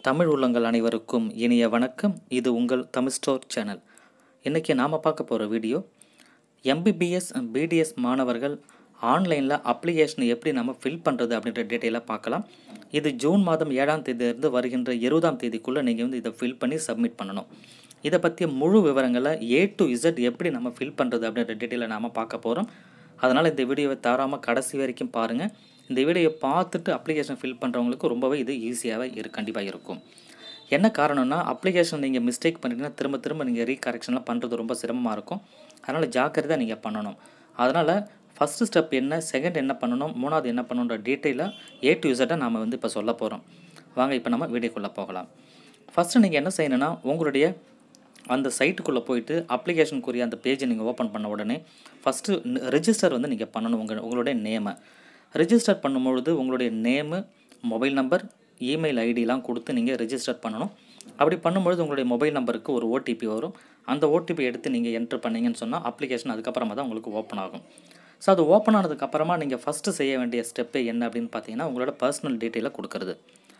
தமிழ் உள்ளங்கள் அனைவருக்கும் இனிய வணக்கம் இது உங்கள் தமிழ் ஸ்டோர் சேனல் இன்றைக்கி நாம் பார்க்க போகிற வீடியோ எம்பிபிஎஸ் பிடிஎஸ் மாணவர்கள் ஆன்லைனில் அப்ளிகேஷன் எப்படி நம்ம ஃபில் பண்ணுறது அப்படின்ற டீட்டெயிலாக பார்க்கலாம் இது ஜூன் மாதம் ஏழாம் தேதியிலிருந்து வருகின்ற இருபதாம் தேதிக்குள்ளே நீங்கள் வந்து இதை ஃபில் பண்ணி சப்மிட் பண்ணணும் இதை பற்றிய முழு விவரங்களை ஏ டு இசட் எப்படி நம்ம ஃபில் பண்ணுறது அப்படின்ற டீட்டெயிலை நாம் பார்க்க போகிறோம் அதனால் இந்த வீடியோவை தராமல் கடைசி வரைக்கும் பாருங்கள் இந்த வீடியோவை பார்த்துட்டு அப்ளிகேஷன் ஃபில் பண்ணுறவங்களுக்கு ரொம்பவே இது ஈஸியாகவே இரு கண்டிப்பாக இருக்கும் என்ன காரணம்னா அப்ளிகேஷன் நீங்கள் மிஸ்டேக் பண்ணிட்டீங்கன்னா திரும்ப திரும்ப நீங்கள் ரீகரெக்ஷன்லாம் பண்ணுறது ரொம்ப சிரமமாக இருக்கும் அதனால் ஜாக்கிரதை நீங்கள் பண்ணணும் அதனால் ஃபஸ்ட்டு ஸ்டெப் என்ன செகண்ட் என்ன பண்ணணும் மூணாவது என்ன பண்ணணுன்ற டீட்டெயிலாக ஏ டு யூசட்டை நாம் வந்து இப்போ சொல்ல போகிறோம் வாங்க இப்போ நம்ம வீடியோக்குள்ளே போகலாம் ஃபஸ்ட்டு நீங்கள் என்ன செய்யணும்னா உங்களுடைய அந்த சைட்டுக்குள்ளே போயிட்டு அப்ளிகேஷனுக்குரிய அந்த பேஜை நீங்கள் ஓப்பன் பண்ண உடனே ஃபஸ்ட்டு ரெஜிஸ்டர் வந்து நீங்கள் பண்ணணும் உங்கள் உங்களுடைய நேமை ரெஜிஸ்டர் பண்ணும்பொழுது உங்களுடைய நேமு மொபைல் நம்பர் இமெயில் ஐடிலாம் கொடுத்து நீங்கள் ரெஜிஸ்டர் பண்ணணும் அப்படி பண்ணும்பொழுது உங்களுடைய மொபைல் நம்பருக்கு ஒரு ஓடிபி வரும் அந்த ஓடிபி எடுத்து நீங்கள் என்ட்ரு பண்ணீங்கன்னு சொன்னால் அப்ளிகேஷன் அதுக்கப்புறமா தான் உங்களுக்கு ஓப்பன் ஆகும் ஸோ அது ஓப்பன் ஆனதுக்கப்புறமா நீங்கள் ஃபஸ்ட்டு செய்ய வேண்டிய ஸ்டெப்பு என்ன அப்படின்னு பார்த்தீங்கன்னா உங்களோட பர்சனல் டீட்டெயிலை கொடுக்குறது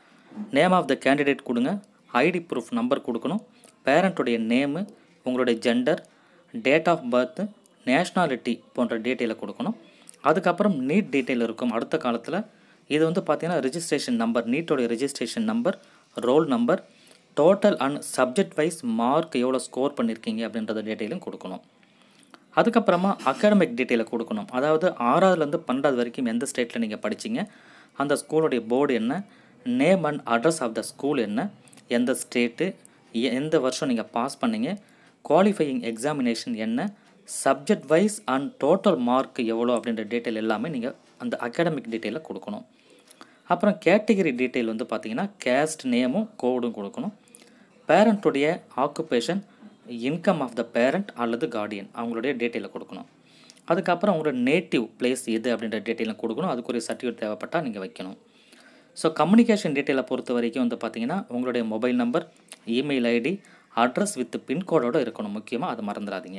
நேம் ஆஃப் த கேண்டிடேட் கொடுங்க ஐடி ப்ரூஃப் நம்பர் கொடுக்கணும் பேரண்ட்டுடைய நேமு உங்களுடைய gender date of birth nationality போன்ற டீட்டெயிலை கொடுக்கணும் அதுக்கப்புறம் நீட் டீட்டெயில் இருக்கும் அடுத்த காலத்தில் இது வந்து பார்த்தீங்கன்னா ரிஜிஸ்ட்ரேஷன் நம்பர் நீட்டோடைய registration number roll number total and subject wise mark எவ்வளோ ஸ்கோர் பண்ணியிருக்கீங்க அப்படின்றத டீட்டெயிலும் கொடுக்கணும் அதுக்கப்புறமா அகாடமிக் டீட்டெயிலை கொடுக்கணும் அதாவது ஆறாவதுலேருந்து பன்னெண்டாவது வரைக்கும் எந்த ஸ்டேட்டில் நீங்கள் படிச்சீங்க அந்த ஸ்கூலுடைய போர்டு என்ன name and address of the school என்ன எந்த ஸ்டேட்டு எந்த வருஷம் நீங்கள் பாஸ் பண்ணீங்க குவாலிஃபையிங் எக்ஸாமினேஷன் என்ன subject wise and total mark எவ்வளோ அப்படின்ற டீட்டெயில் எல்லாமே நீங்கள் அந்த அகாடமிக் டீட்டெயிலை கொடுக்கணும் அப்புறம் கேட்டகரி டீட்டெயில் வந்து பார்த்தீங்கன்னா கேஸ்ட் நேமும் கோடும் கொடுக்கணும் பேரண்ட்டுடைய occupation income of the parent அல்லது கார்டியன் அவங்களுடைய டீட்டெயிலை கொடுக்கணும் அதுக்கப்புறம் அவங்களோட நேட்டிவ் பிளேஸ் எது அப்படின்ற டீட்டெயிலும் கொடுக்கணும் அதுக்குரிய சர்டிஃபிகேட் தேவைப்பட்டால் நீங்கள் வைக்கணும் ஸோ கம்யூனிகேஷன் டீட்டெயிலை பொறுத்த வரைக்கும் வந்து பார்த்தீங்கன்னா உங்களுடைய mobile number email ID address with பின்கோடோடு இருக்கணும் முக்கியமாக அதை மறந்துடாதீங்க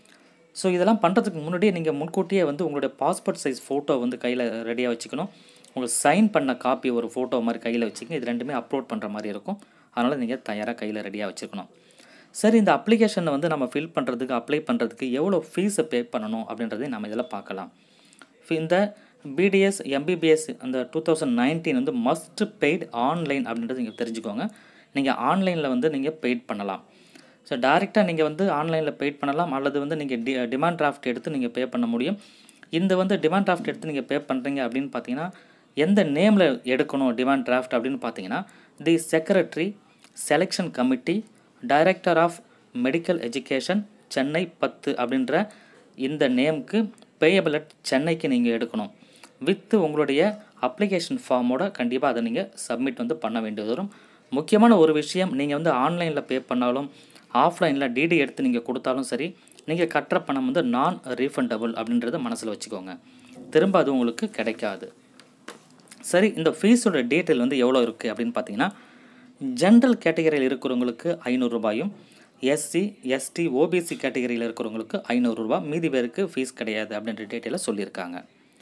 ஸோ இதெல்லாம் பண்ணுறதுக்கு முன்னாடியே நீங்கள் முன்கூட்டியே வந்து உங்களுடைய பாஸ்போர்ட் சைஸ் ஃபோட்டோ வந்து கையில் ரெடியாக வச்சுக்கணும் உங்களுக்கு சைன் பண்ண காப்பி ஒரு ஃபோட்டோ மாதிரி கையில் வச்சுக்கங்க இது ரெண்டுமே அப்லோட் பண்ணுற மாதிரி இருக்கும் அதனால் நீங்கள் தயாராக கையில் ரெடியாக வச்சுக்கணும் சரி இந்த அப்ளிகேஷனை வந்து நம்ம ஃபில் பண்ணுறதுக்கு அப்ளை பண்ணுறதுக்கு எவ்வளோ ஃபீஸை பே பண்ணணும் அப்படின்றதையும் நம்ம இதில் பார்க்கலாம் இந்த பிடிஎஸ் எம்பிபிஎஸ் அந்த டூ தௌசண்ட் நைன்டீன் வந்து மஸ்ட் பெய்ட் ஆன்லைன் அப்படின்றது நீங்கள் தெரிஞ்சுக்கோங்க நீங்கள் ஆன்லைனில் வந்து நீங்கள் பெய்ட் பண்ணலாம் ஸோ டேரெக்டாக நீங்கள் வந்து ஆன்லைனில் பெய்ட் பண்ணலாம் அல்லது வந்து நீங்கள் டி டிமாண்ட் டிராஃப்ட் எடுத்து நீங்கள் பே பண்ண முடியும் இந்த வந்து டிமாண்ட் டிராஃப்ட் எடுத்து நீங்கள் பே பண்ணுறீங்க அப்படின்னு பார்த்தீங்கன்னா எந்த நேமில் எடுக்கணும் டிமாண்ட் டிராஃப்ட் அப்படின்னு பார்த்தீங்கன்னா the secretary selection committee director of medical education Chennai பத்து அப்படின்ற இந்த நேமுக்கு பேயபிள் அட் சென்னைக்கு நீங்கள் எடுக்கணும் வித்து உங்களுடைய அப்ளிகேஷன் ஃபார்மோட கண்டிப்பாக அதை நீங்கள் சப்மிட் வந்து பண்ண வேண்டியது வரும் முக்கியமான ஒரு விஷயம் நீங்கள் வந்து ஆன்லைனில் பே பண்ணாலும் ஆஃப்லைனில் டிடி எடுத்து நீங்கள் கொடுத்தாலும் சரி நீங்கள் கட்டுற பணம் வந்து நான் ரீஃபண்டபுள் அப்படின்றத மனசில் வச்சுக்கோங்க திரும்ப அது உங்களுக்கு கிடைக்காது சரி இந்த ஃபீஸோட டீட்டெயில் வந்து எவ்வளோ இருக்குது அப்படின்னு பார்த்தீங்கன்னா ஜென்ரல் கேட்டகரியில் இருக்கிறவங்களுக்கு ஐநூறுரூபாயும் எஸ்சி எஸ்டி ஓபிசி கேட்டகரியில் இருக்கிறவங்களுக்கு ஐநூறுரூபா மீதி பேருக்கு ஃபீஸ் கிடையாது அப்படின்ற டீட்டெயிலை சொல்லியிருக்காங்க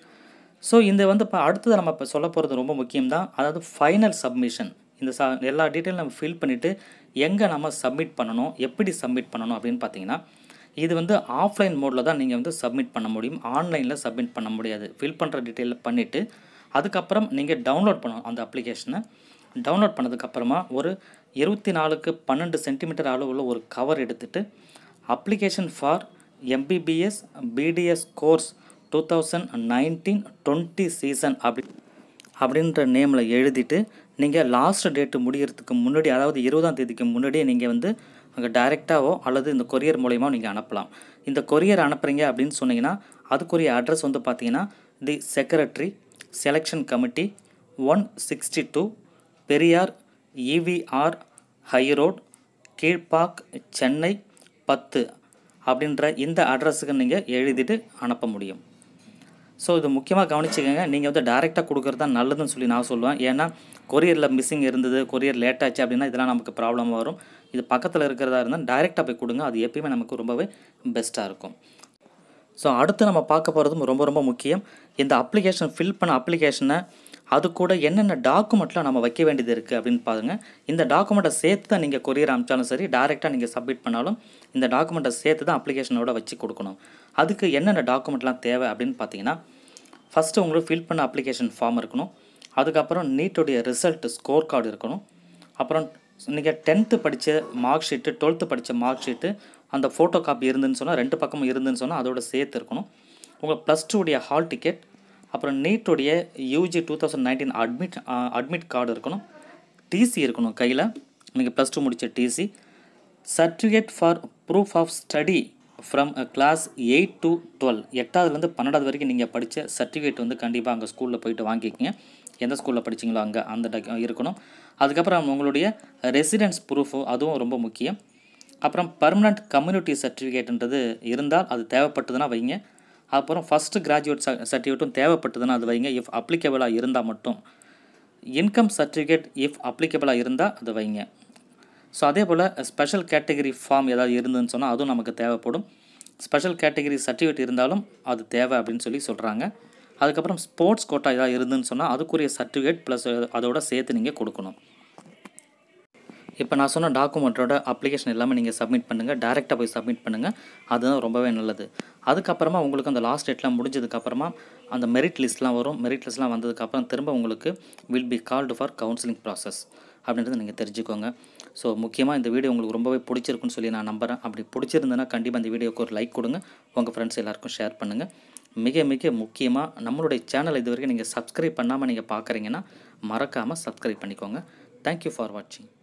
ஸோ இந்த வந்து இப்போ அடுத்தது நம்ம இப்போ சொல்ல போகிறது ரொம்ப முக்கியம் தான் அதாவது ஃபைனல் சப்மிஷன் இந்த ச எல்லா டீட்டெயிலும் நம்ம ஃபில் பண்ணிவிட்டு எங்கே நம்ம சப்மிட் பண்ணணும் எப்படி சப்மிட் பண்ணணும் அப்படின்னு பார்த்தீங்கன்னா இது வந்து ஆஃப்லைன் மோடில் தான் நீங்கள் வந்து சப்மிட் பண்ண முடியும் ஆன்லைனில் சப்மிட் பண்ண முடியாது ஃபில் பண்ணுற டீட்டெயிலில் பண்ணிவிட்டு அதுக்கப்புறம் நீங்கள் டவுன்லோட் பண்ணணும் அந்த அப்ளிகேஷனை டவுன்லோட் பண்ணதுக்கப்புறமா ஒரு இருபத்தி நாலுக்கு பன்னெண்டு சென்டிமீட்டர் அளவுள்ள ஒரு கவர் எடுத்துகிட்டு application for MBBS BDS course two thousand nineteen twenty season அப்படி அப்படின்ற நேமில் எழுதிட்டு நீங்கள் லாஸ்ட் டேட்டு முடிகிறதுக்கு முன்னாடி அதாவது இருபதாம் தேதிக்கு முன்னாடியே நீங்கள் வந்து அங்கே டைரெக்டாகவோ அல்லது இந்த கொரியர் மூலயமா நீங்கள் அனுப்பலாம் இந்த கொரியர் அனுப்புகிறீங்க அப்படின்னு சொன்னீங்கன்னா அதுக்குரிய அட்ரஸ் வந்து பார்த்தீங்கன்னா the secretary selection committee one sixty two Periyar EVR high road Kilpauk Chennai பத்து அப்படின்ற இந்த அட்ரஸுக்கு நீங்கள் எழுதிட்டு அனுப்ப முடியும் ஸோ இது முக்கியமாக கவனிச்சுக்கோங்க நீங்கள் வந்து டேரெக்டாக கொடுக்குறது தான் நல்லதுன்னு சொல்லி நான் சொல்லுவேன் ஏன்னா கொரியரில் மிஸ்ஸிங் இருந்தது கொரியர் லேட் ஆச்சு அப்படின்னா இதெல்லாம் நமக்கு ப்ராப்ளம் வரும் இது பக்கத்தில் இருக்கிறதா இருந்தால் டைரெக்டாக போய் கொடுங்க அது எப்பயுமே நமக்கு ரொம்பவே பெஸ்ட்டாக இருக்கும் ஸோ அடுத்து நம்ம பார்க்க போகிறதும் ரொம்ப ரொம்ப முக்கியம் இந்த அப்ளிகேஷன் ஃபில் பண்ண அப்ளிகேஷனை அது கூட என்னென்ன டாக்குமெண்ட்லாம் நம்ம வைக்க வேண்டியது இருக்குது அப்படின்னு பாருங்க இந்த டாக்குமெண்ட்டை சேர்த்து தான் நீங்கள் கொரியர் அனுப்பிச்சாலும் சரி டைரெக்டாக நீங்கள் சப்மிட் பண்ணாலும் இந்த டாக்குமெண்ட்டை சேர்த்து தான் அப்ளிகேஷனோட வச்சு கொடுக்கணும் அதுக்கு என்னென்ன டாக்குமெண்ட்லாம் தேவை அப்படின்னு பார்த்தீங்கன்னா ஃபஸ்ட்டு உங்களுக்கு ஃபில் பண்ண அப்ளிகேஷன் ஃபார்ம் இருக்கணும் அதுக்கப்புறம் நீட்டுடைய ரிசல்ட் ஸ்கோர் கார்டு இருக்கணும் அப்புறம் நீங்கள் டென்த்து படித்த மார்க் ஷீட்டு டுவெல்த்து படித்த மார்க் ஷீட்டு அந்த ஃபோட்டோ காப்பி இருந்துன்னு சொன்னால் ரெண்டு பக்கமும் இருந்துன்னு சொன்னால் அதோட சேர்த்து இருக்கணும் உங்கள் ப்ளஸ் டூடைய ஹால் டிக்கெட் அப்புறம் நீட்டுடைய UG two thousand nineteen admit admit card இருக்கணும் டிசி இருக்கணும் கையில் நீங்கள் ப்ளஸ் டூ முடித்த TC certificate for proof of study from class eight to twelve எட்டாவதுலேருந்து பன்னெண்டாவது வரைக்கும் நீங்கள் படித்த சர்டிஃபிகேட் வந்து கண்டிப்பாக அங்கே ஸ்கூலில் போயிட்டு வாங்கிக்கங்க எந்த ஸ்கூலில் படிச்சிங்களோ அங்கே அந்த doc- இருக்கணும் அதுக்கப்புறம் உங்களுடைய ரெசிடென்ஸ் ப்ரூஃபு அதுவும் ரொம்ப முக்கியம் அப்புறம் பர்மனண்ட் கம்யூனிட்டி சர்டிஃபிகேட்ன்றது இருந்தால் அது தேவைப்பட்டதுன்னா வைங்க அப்புறம் ஃபஸ்ட்டு கிராஜுவேட் சர்டிஃபிகேட்டும் தேவைப்பட்டதுன்னா அது வைங்க இஃப் அப்ளிகபிளாக இருந்தால் மட்டும் இன்கம் சர்டிஃபிகேட் இஃப் அப்ளிகபிளாக இருந்தால் அது வைங்க ஸோ அதே போல் ஸ்பெஷல் கேட்டகரி ஃபார்ம் ஏதாவது இருந்துன்னு சொன்னால் அதுவும் நமக்கு தேவைப்படும் ஸ்பெஷல் கேட்டகரி சர்டிஃபிகேட் இருந்தாலும் அது தேவை அப்படின்னு சொல்லி சொல்கிறாங்க அதுக்கப்புறம் ஸ்போர்ட்ஸ் கோட்டா ஏதாவது இருந்துன்னு சொன்னால் அதுக்குரிய சர்டிஃபிகேட் ப்ளஸ் அதோட சேர்த்து நீங்கள் கொடுக்கணும் இப்போ நான் சொன்ன டாக்குமெண்ட்டோட அப்ளிகேஷன் எல்லாமே நீங்கள் சப்மிட் பண்ணுங்கள் டேரெக்டாக போய் சப்மிட் பண்ணுங்கள் அதுதான் ரொம்பவே நல்லது அதுக்கப்புறமா உங்களுக்கு அந்த லாஸ்ட் டேட்லாம் முடிஞ்சதுக்கப்புறமா அந்த மெரிட் லிஸ்ட்லாம் வரும் மெரிட் லிஸ்ட்லாம் வந்ததுக்கப்புறம் திரும்ப உங்களுக்கு will be called for counselling process அப்படின்றத நீங்கள் தெரிஞ்சுக்கோங்க ஸோ முக்கியமாக இந்த வீடியோ உங்களுக்கு ரொம்பவே பிடிச்சிருக்குன்னு சொல்லி நான் நம்புகிறேன் அப்படி பிடிச்சிருந்ததுன்னா கண்டிப்பாக இந்த வீடியோக்கு ஒரு லைக் கொடுங்க உங்கள் ஃப்ரெண்ட்ஸ் எல்லாருக்கும் ஷேர் பண்ணுங்கள் மிக மிக முக்கியமாக நம்மளுடைய சேனல் இது வரைக்கும் நீங்கள் சப்ஸ்கிரைப் பண்ணாமல் நீங்கள் பார்க்குறீங்கன்னா மறக்காமல் சப்ஸ்கிரைப் பண்ணிக்கோங்க தேங்க்யூ ஃபார் வாட்சிங்